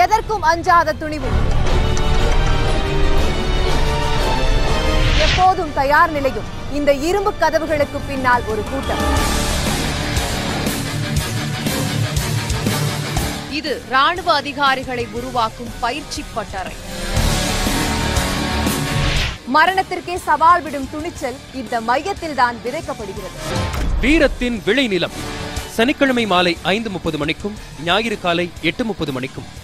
எதற்கும் அஞ்சாத துணிவு எப்போதும் தயார் நிலையும் இந்த இரும்பு கதவுகளுக்கு பின்னால் ஒரு கூட்டம் இது ராணுவ அதிகாரிகளை உருவாக்கும் பயிற்சி பட்டறை மரணத்திற்கே சவால் விடும் துணிச்சல் இந்த மையத்தில் தான் விதைக்கப்படுகிறது வீரத்தின் விளைநிலம் சனிக்கிழமை மாலை ஐந்து முப்பது மணிக்கும் ஞாயிறு காலை எட்டு முப்பது மணிக்கும்